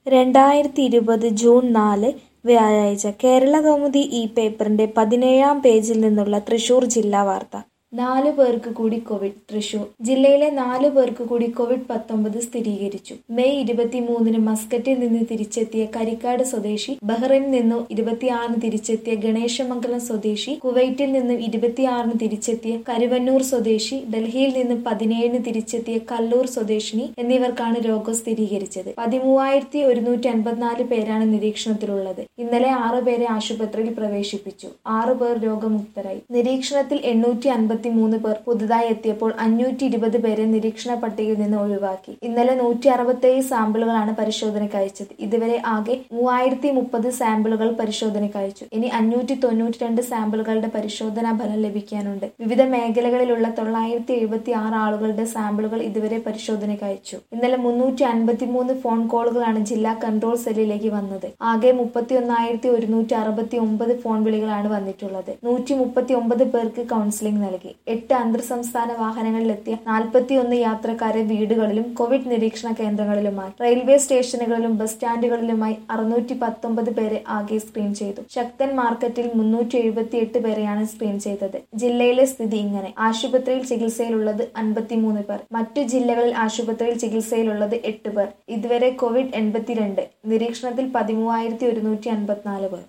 രണ്ടായിരത്തി ഇരുപത് ജൂൺ നാല് വ്യാഴാഴ്ച കേരളകൗമുദി ഈ പേപ്പറിന്റെ പതിനേഴാം പേജിൽ നിന്നുള്ള തൃശൂർ ജില്ലാ വാർത്ത നാലു പേർക്ക് കൂടി കോവിഡ് തൃശൂർ ജില്ലയിലെ നാലു പേർക്ക് കൂടി കോവിഡ് പത്തൊമ്പത് സ്ഥിരീകരിച്ചു മെയ് ഇരുപത്തിമൂന്നിന് മസ്കറ്റിൽ നിന്ന് തിരിച്ചെത്തിയ കരിക്കാട് സ്വദേശി ബഹ്റൈനിൽ നിന്നും ഇരുപത്തിയാറിന് തിരിച്ചെത്തിയ ഗണേശമംഗലം സ്വദേശി കുവൈറ്റിൽ നിന്നും ഇരുപത്തിയാറിന് തിരിച്ചെത്തിയ കരുവന്നൂർ സ്വദേശി ഡൽഹിയിൽ നിന്ന് പതിനേഴിന് തിരിച്ചെത്തിയ കല്ലൂർ സ്വദേശിനി എന്നിവർക്കാണ് രോഗം സ്ഥിരീകരിച്ചത് പതിമൂവായിരത്തി ഒരുന്നൂറ്റി അൻപത്തിനാല് പേരാണ് നിരീക്ഷണത്തിലുള്ളത് ഇന്നലെ ആറ് പേരെ ആശുപത്രിയിൽ പ്രവേശിപ്പിച്ചു ആറ് പേർ രോഗമുക്തരായി നിരീക്ഷണത്തിൽ എണ്ണൂറ്റി അൻപത്തി മൂന്ന് പേർ പുതുതായി എത്തിയപ്പോൾ അഞ്ഞൂറ്റി ഇരുപത് പേരെ നിരീക്ഷണ പട്ടികയിൽ നിന്ന് ഒഴിവാക്കി ഇന്നലെ നൂറ്റി അറുപത്തേഴ് സാമ്പിളുകളാണ് പരിശോധനയ്ക്ക് അയച്ചത് ഇതുവരെ ആകെ മൂവായിരത്തി മുപ്പത് സാമ്പിളുകൾ പരിശോധനയ്ക്ക് അയച്ചു ഇനി അഞ്ഞൂറ്റി തൊണ്ണൂറ്റി രണ്ട് സാമ്പിളുകളുടെ പരിശോധനാ ഫലം ലഭിക്കാനുണ്ട് വിവിധ മേഖലകളിലുള്ള തൊള്ളായിരത്തി എഴുപത്തി ആറ് ആളുകളുടെ സാമ്പിളുകൾ ഇതുവരെ പരിശോധനയ്ക്ക് അയച്ചു ഇന്നലെ മുന്നൂറ്റി അൻപത്തി മൂന്ന് ഫോൺ കോളുകളാണ് ജില്ലാ കൺട്രോൾ സെല്ലിലേക്ക് വന്നത് ആകെ മുപ്പത്തി ഒന്നായിരത്തി ഒരുന്നൂറ്റി അറുപത്തി ഒമ്പത് ഫോൺ വിളികളാണ് വന്നിട്ടുള്ളത് നൂറ്റി മുപ്പത്തി ഒമ്പത് പേർക്ക് കൗൺസിലിംഗ് നൽകി എട്ട് അന്തർ സംസ്ഥാന വാഹനങ്ങളിലെത്തിയ നാൽപ്പത്തി ഒന്ന് യാത്രക്കാരെ വീടുകളിലും കോവിഡ് നിരീക്ഷണ കേന്ദ്രങ്ങളിലുമായി റെയിൽവേ സ്റ്റേഷനുകളിലും ബസ് സ്റ്റാൻഡുകളിലുമായി അറുന്നൂറ്റി പത്തൊമ്പത് പേരെ ആകെ സ്ക്രീൻ ചെയ്തു ശക്തൻ മാർക്കറ്റിൽ മുന്നൂറ്റി എഴുപത്തി എട്ട് പേരെയാണ് സ്ക്രീൻ ചെയ്തത് ജില്ലയിലെ സ്ഥിതി ഇങ്ങനെ ആശുപത്രിയിൽ ചികിത്സയിലുള്ളത് അൻപത്തിമൂന്ന് പേർ മറ്റു ജില്ലകളിൽ ആശുപത്രിയിൽ ചികിത്സയിലുള്ളത് എട്ട് പേർ ഇതുവരെ കോവിഡ് എൺപത്തിരണ്ട് നിരീക്ഷണത്തിൽ പതിമൂവായിരത്തി ഒരുന്നൂറ്റി അൻപത്തിനാല് പേർ